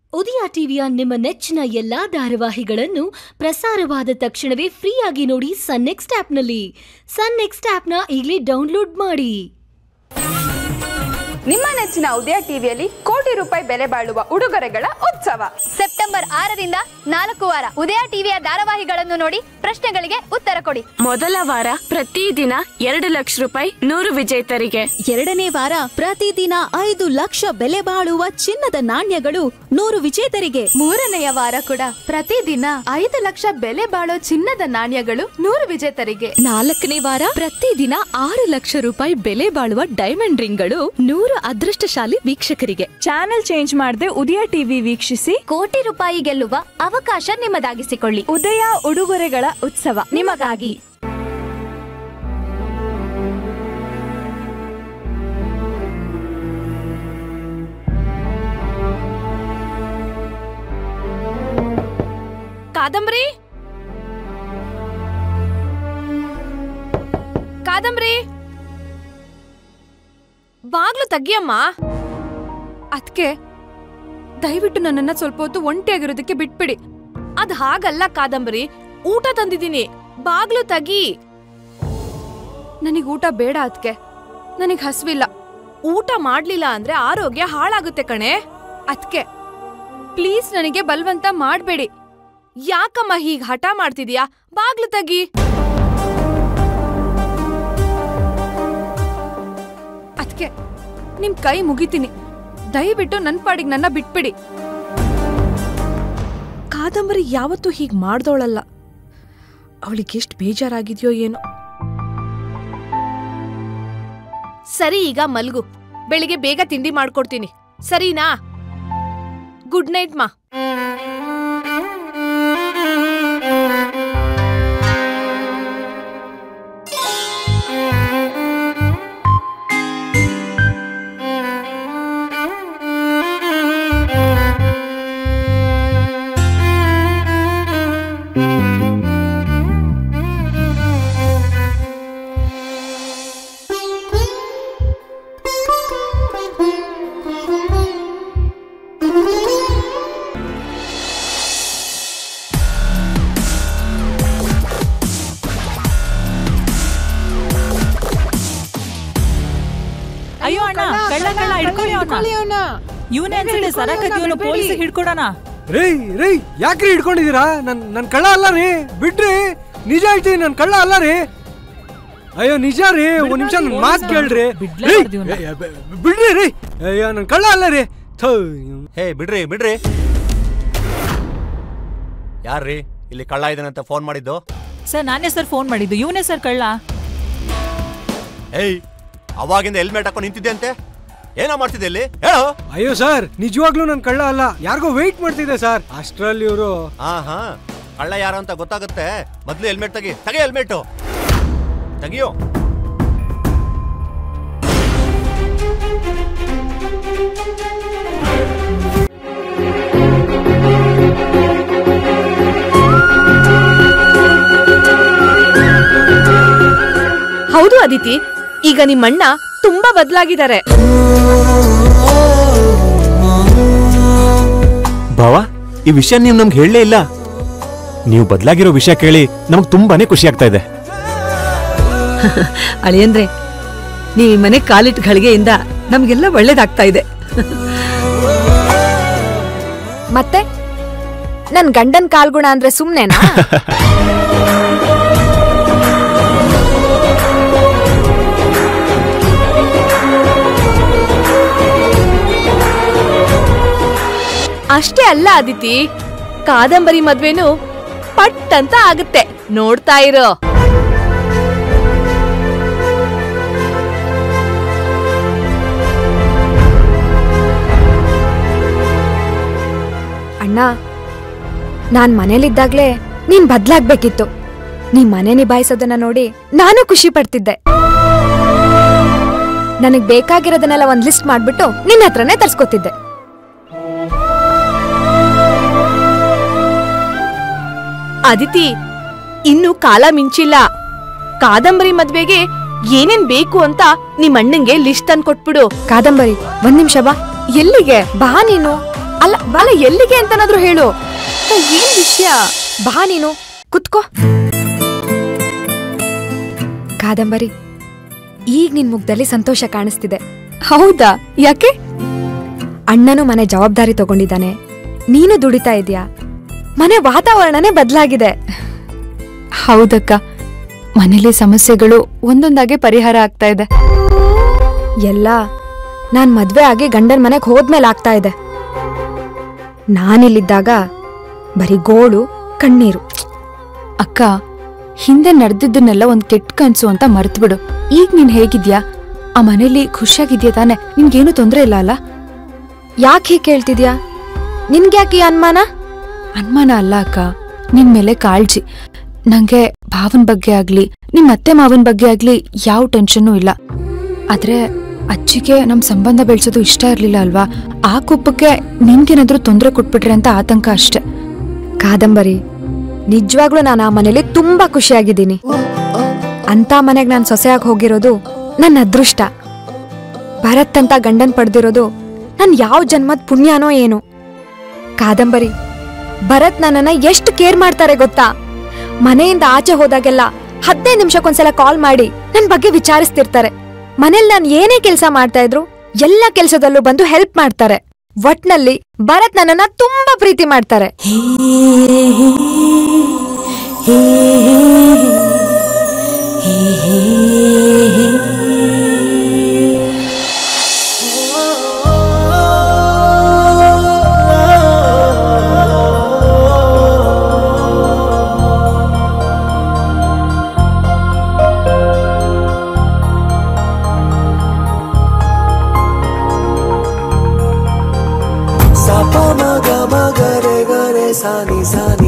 ಉದಯ ಟಿವಿಯ ನಿಮ್ಮ ನೆಚ್ಚಿನ ಎಲ್ಲಾ ಧಾರಾವಾಹಿಗಳನ್ನು ಪ್ರಸಾರವಾದ ತಕ್ಷಣವೇ ಫ್ರೀಯಾಗಿ ನೋಡಿ ಸನ್ ನೆಕ್ಸ್ಟ್ ಆಪ್ನಲ್ಲಿ ಸನ್ ನೆಕ್ಸ್ಟ್ ಆಪ್ನ ಈಗಲೇ ಡೌನ್ಲೋಡ್ ಮಾಡಿ ನಿಮ್ಮ ನೆಚ್ಚಿನ ಉದಯ ಟಿವಿಯಲ್ಲಿ ಕೋಟಿ ರೂಪಾಯಿ ಬೆಲೆ ಬಾಳುವ ಉಡುಗೊರೆಗಳ ಉತ್ಸವ ಸೆಪ್ಟೆಂಬರ್ ಆರರಿಂದ ನಾಲ್ಕು ವಾರ ಉದಯ ಟಿವಿಯ ಧಾರಾವಾಹಿಗಳನ್ನು ನೋಡಿ ಪ್ರಶ್ನೆಗಳಿಗೆ ಉತ್ತರ ಕೊಡಿ ಮೊದಲ ವಾರ ಪ್ರತಿದಿನ ಎರಡು ಲಕ್ಷ ರೂಪಾಯಿ ನೂರು ವಿಜೇತರಿಗೆ ಎರಡನೇ ವಾರ ಪ್ರತಿದಿನ ಐದು ಲಕ್ಷ ಬೆಲೆ ಬಾಳುವ ಚಿನ್ನದ ನಾಣ್ಯಗಳು ನೂರು ವಿಜೇತರಿಗೆ ಮೂರನೆಯ ವಾರ ಕೂಡ ಪ್ರತಿದಿನ ಐದು ಲಕ್ಷ ಬೆಲೆ ಬಾಳೋ ಚಿನ್ನದ ನಾಣ್ಯಗಳು ನೂರು ವಿಜೇತರಿಗೆ ನಾಲ್ಕನೇ ವಾರ ಪ್ರತಿದಿನ ಆರು ಲಕ್ಷ ರೂಪಾಯಿ ಬೆಲೆ ಬಾಳುವ ಡೈಮಂಡ್ ರಿಂಗ್ಗಳು ನೂರು ಅದೃಷ್ಟಶಾಲಿ ವೀಕ್ಷಕರಿಗೆ ಚಾನೆಲ್ ಚೇಂಜ್ ಮಾಡದೆ ಉದಯ ಟಿವಿ ವೀಕ್ಷಿಸಿ ಕೋಟಿ ರೂಪಾಯಿ ಗೆಲ್ಲುವ ಅವಕಾಶ ನಿಮ್ಮದಾಗಿಸಿಕೊಳ್ಳಿ ಉದಯ ಉಡುಗೊರೆಗಳ ಉತ್ಸವ ನಿಮಗಾಗಿ ಕಾದಂಬರಿ ಕಾದಂಬರಿ ಬಾಗ್ಲು ತಗ್ಗಿಯಮ್ಮ ಅದ್ಕೆ ದಯವಿಟ್ಟು ನನ್ನನ್ನ ಸ್ವಲ್ಪ ಹೊತ್ತು ಒಂಟಿಯಾಗಿರೋದಕ್ಕೆ ಬಿಟ್ಬಿಡಿ ಅದ್ ಹಾಗಲ್ಲ ಕಾದಂಬರಿ ಊಟ ತಂದಿದ್ದೀನಿ ಬಾಗ್ಲು ತಗಿ ನನಗ್ ಊಟ ಬೇಡ ಅದ್ಕೆ ನನಗ್ ಹಸ್ವಿಲ್ಲ ಊಟ ಮಾಡ್ಲಿಲ್ಲ ಅಂದ್ರೆ ಆರೋಗ್ಯ ಹಾಳಾಗುತ್ತೆ ಕಣೆ ಅದ್ಕೆ ಪ್ಲೀಸ್ ನನಗೆ ಬಲ್ವಂತ ಮಾಡ್ಬೇಡಿ ಯಾಕಮ್ಮ ಹೀಗ್ ಹಠ ಮಾಡ್ತಿದ್ಯಾ ಬಾಗ್ಲು ತಗಿ ಅದ್ಕೆ ನಿಮ್ ಕೈ ಮುಗಿತೀನಿ ದಯವಿಟ್ಟು ನನ್ ಪಾಡಿಗೆ ನನ್ನ ಬಿಟ್ಬಿಡಿ ಕಾದಂಬರಿ ಯಾವತ್ತೂ ಹೀಗ್ ಮಾಡ್ದೋಳಲ್ಲ ಅವಳಿಗೆ ಎಷ್ಟು ಬೇಜಾರಾಗಿದ್ಯೋ ಏನೋ ಸರಿ ಈಗ ಮಲ್ಗು ಬೆಳಿಗ್ಗೆ ಬೇಗ ತಿಂಡಿ ಮಾಡ್ಕೊಡ್ತೀನಿ ಸರಿನಾ ಗುಡ್ ನೈಟ್ ಮಾ ಅಯ್ಯೋ ಅಣ್ಣ ಕಳ್ಳ ಕಳ್ಳ ಹಿಡ್ಕೊಳ್ಳಿ ಅವನ್ನ ಇವನೇ ಅನ್ಸುತ್ತೆ ಸರ ಕದಿಯೋನು ಪೊಲೀಸ್ ಹಿಡ್ಕೊಡೋಣ ರೇ ರೇ ಯಾಕ್ರಿ ಹಿಡ್ಕೊಂಡಿದೀರಾ ನನ್ ನನ್ ಕಳ್ಳ ಅಲ್ಲ ರೀ ಬಿಡ್ರಿ ನಿಜ ಹೇಳ್ತೀನಿ ನನ್ ಕಳ್ಳ ಅಲ್ಲ ರೀ ಅಯ್ಯೋ ನಿಜ ರೀ ಒಂದ್ ನಿಮಿಷ ನನ್ ಮಾತ್ ಕೇಳ್ರಿ ಬಿಡ್ಲೇ ರೀ, ಮಾಡ್ದಿ ಇವ್ನ. ಏ, ಏ, ಬ- ಬಿಡ್ರಿ ರೀ ಅಯ್ಯೋ ನನ್ ಕಳ್ಳ ಅಲ್ಲ ರೀ ಥು, ಇವ್ನು. ಹೇ ಬಿಡ್ರಿ ಬಿಡ್ರಿ ಯಾರ್ರಿ ಇಲ್ಲಿ ಕಳ್ಳ ಇದ್ದಾನಂತ ಫೋನ್ ಮಾಡಿದ್ದು ಸರ್ ನಾನೇ ಸರ್ ಫೋನ್ ಮಾಡಿದ್ದು ಇವನೇ ಸರ್ ಕಳ್ಳ ಏಯ್ ಅವಾಗಿಂದ ಹೆಲ್ಮೆಟ್ ಹಾಕೊಂಡು ನಿಂತಿದ್ದೆ ಅಂತೆ ಏನೋ ಮಾಡ್ತಿದ್ದೆ ಇಲ್ಲಿ ಹೇಳು ಅಯ್ಯೋ ಸರ್ ನಿಜವಾಗ್ಲೂ ನನ್ ಕಳ್ಳ ಅಲ್ಲ ಯಾರಿಗೋ ವೆಯ್ಟ್ ಮಾಡ್ತಿದ್ದೆ ಸರ್ ಅಷ್ಟ್ರಲ್ಲಿ ಇವರು ಹಾ ಹಾ ಕಳ್ಳ ಯಾರು ಅಂತ ಗೊತ್ತಾಗುತ್ತೆ ಮೊದ್ಲು ಹೆಲ್ಮೆಟ್ ತೆಗಿ ತೆಗಿ ಹೆಲ್ಮೆಟ್ ತೆಗಿಯೋ ಹೌದು ಅದಿತಿ ಈಗ ನಿಮ್ಮಣ್ಣ ತುಂಬಾ ಬದಲಾಗಿದ್ದಾರೆ ಭಾವ ಈ ವಿಷಯ ನೀವು ನಮ್ಗೆ ಹೇಳಲೇ ಇಲ್ಲ ನೀವು ಬದಲಾಗಿರೋ ವಿಷಯ ಕೇಳಿ ನಮಗ್ ತುಂಬಾನೇ ಖುಷಿ ಆಗ್ತಾ ಇದೆ ಅಳಿಯಂದ್ರೆ ನೀವು ಈ ಮನೆ ಕಾಲಿಟ್ಟು ಗಳಿಗೆಯಿಂದ ನಮ್ಗೆಲ್ಲ ಒಳ್ಳೇದಾಗ್ತಾ ಇದೆ ಮತ್ತೆ ನನ್ ಗಂಡನ್ ಕಾಲ್ಗುಣ ಅಂದ್ರೆ ಸುಮ್ನೆನಾ ಅಷ್ಟೇ ಅಲ್ಲ ಅದಿತಿ ಕಾದಂಬರಿ ಮದ್ವೆನು ಪಟ್ ಅಂತ ಆಗುತ್ತೆ ನೋಡ್ತಾ ಇರೋ ಅಣ್ಣ ನಾನ್ ಮನೇಲಿದ್ದಾಗ್ಲೇ ನೀನ್ ಬದ್ಲಾಗ್ಬೇಕಿತ್ತು ನೀ ಮನೆ ನಿಭಾಯಿಸೋದನ್ನ ನೋಡಿ ನಾನು ಖುಷಿ ಪಡ್ತಿದ್ದೆ ನನಗ್ ಬೇಕಾಗಿರೋದನ್ನೆಲ್ಲ ಒಂದ್ ಲಿಸ್ಟ್ ಮಾಡ್ಬಿಟ್ಟು ನಿನ್ನ ಹತ್ರನೇ ತರ್ಸ್ಕೊತಿದ್ದೆ ಅದಿತಿ ಇನ್ನು ಕಾಲ ಮಿಂಚಿಲ್ಲ ಕಾದಂಬರಿ ಮದ್ವೆಗೆ ಏನೇನ್ ಬೇಕು ಅಂತ ನಿಮ್ ಅಣ್ಣಂಗೆ ಲಿಸ್ಟ್ ತಂದ್ ಕೊಟ್ಬಿಡು ಕಾದಂಬರಿ ಒಂದ್ ನಿಮಿಷ ಬಾ ಎಲ್ಲಿಗೆ ಬಾ ನೀನು ಅಲ್ಲ ಬಾಲ ಎಲ್ಲಿಗೆ ಅಂತನಾದ್ರೂ ಹೇಳು ಏನ್ ವಿಷಯ ಬಾ ನೀನು ಕುತ್ಕೋ ಕಾದಂಬರಿ ಈಗ ನಿನ್ ಮುಖದಲ್ಲಿ ಸಂತೋಷ ಕಾಣಿಸ್ತಿದೆ ಹೌದಾ ಯಾಕೆ ಅಣ್ಣನು ಮನೆ ಜವಾಬ್ದಾರಿ ತಗೊಂಡಿದ್ದಾನೆ ನೀನು ದುಡಿತಾ ಇದೀಯಾ ಮನೆ ವಾತಾವರಣನೇ ಬದಲಾಗಿದೆ ಹೌದಕ್ಕ ಮನೇಲಿ ಸಮಸ್ಯೆಗಳು ಒಂದೊಂದಾಗೆ ಪರಿಹಾರ ಆಗ್ತಾ ಇದೆ ಎಲ್ಲ ನಾನ್ ಮದ್ವೆ ಆಗಿ ಗಂಡನ್ ಮನೆಗ್ ಹೋದ್ಮೇಲೆ ಆಗ್ತಾ ಇದೆ ನಾನಿಲ್ಲಿದ್ದಾಗ ಬರೀ ಗೋಳು ಕಣ್ಣೀರು ಅಕ್ಕ ಹಿಂದೆ ನಡೆದಿದ್ದನ್ನೆಲ್ಲ ಒಂದ್ ಕೆಟ್ಟ ಕನ್ಸು ಅಂತ ಮರ್ತ್ಬಿಡು ಈಗ ನೀನ್ ಹೇಗಿದ್ಯಾ ಆ ಮನೇಲಿ ಖುಷಿಯಾಗಿದ್ಯಾ ತಾನೆ ನಿನ್ಗೇನು ತೊಂದ್ರೆ ಇಲ್ಲ ಅಲ್ಲ ಯಾಕೆ ಹೀಗೆ ಕೇಳ್ತಿದ್ಯಾ ನಿನ್ಗ್ಯಾಕೆ ಈ ಅನುಮಾನ ಅನುಮಾನ ಅಲ್ಲ ಅಕ್ಕ ನಿನ್ ಮೇಲೆ ಕಾಳಜಿ ನಂಗೆ ಭಾವನ್ ಬಗ್ಗೆ ಆಗ್ಲಿ ನಿಮ್ ಅತ್ತೆ ಮಾವನ್ ಬಗ್ಗೆ ಆಗ್ಲಿ ಯಾವ ಟೆನ್ಷನ್ನೂ ಇಲ್ಲ ಆದ್ರೆ ಅಜ್ಜಿಗೆ ನಮ್ ಸಂಬಂಧ ಬೆಳ್ಸೋದು ಇಷ್ಟ ಇರ್ಲಿಲ್ಲ ಅಲ್ವಾ ಆ ಕೋಪಕ್ಕೆ ನಿನ್ಗೇನಾದ್ರೂ ತೊಂದರೆ ಕೊಟ್ಬಿಟ್ರೆ ಅಂತ ಆತಂಕ ಅಷ್ಟೆ ಕಾದಂಬರಿ ನಿಜವಾಗ್ಲೂ ನಾನು ಆ ಮನೇಲಿ ತುಂಬಾ ಖುಷಿಯಾಗಿದ್ದೀನಿ ಅಂತ ಮನೆಗ್ ನಾನು ಸೊಸೆಯಾಗಿ ಹೋಗಿರೋದು ನನ್ನ ಅದೃಷ್ಟ ಭರತ್ ಅಂತ ಗಂಡನ್ ಪಡೆದಿರೋದು ನನ್ ಯಾವ ಜನ್ಮದ ಪುಣ್ಯನೋ ಏನು ಕಾದಂಬರಿ ಭರತ್ ನನ್ನನ್ನ ಎಷ್ಟು ಕೇರ್ ಮಾಡ್ತಾರೆ ಗೊತ್ತಾ ಮನೆಯಿಂದ ಆಚೆ ಹೋದಾಗೆಲ್ಲ ಹದಿನೈದು ನಿಮಿಷಕ್ಕೊಂದ್ಸಲ ಕಾಲ್ ಮಾಡಿ ನನ್ ಬಗ್ಗೆ ವಿಚಾರಿಸ್ತಿರ್ತಾರೆ ಮನೇಲಿ ನಾನು ಏನೇ ಕೆಲಸ ಮಾಡ್ತಾ ಇದ್ರು ಎಲ್ಲ ಕೆಲಸದಲ್ಲೂ ಬಂದು ಹೆಲ್ಪ್ ಮಾಡ್ತಾರೆ ಒಟ್ನಲ್ಲಿ ಭರತ್ ನನ್ನನ್ನ ತುಂಬಾ ಪ್ರೀತಿ ಮಾಡ್ತಾರೆ सा प म ग म ग रे ग रे सा नि सा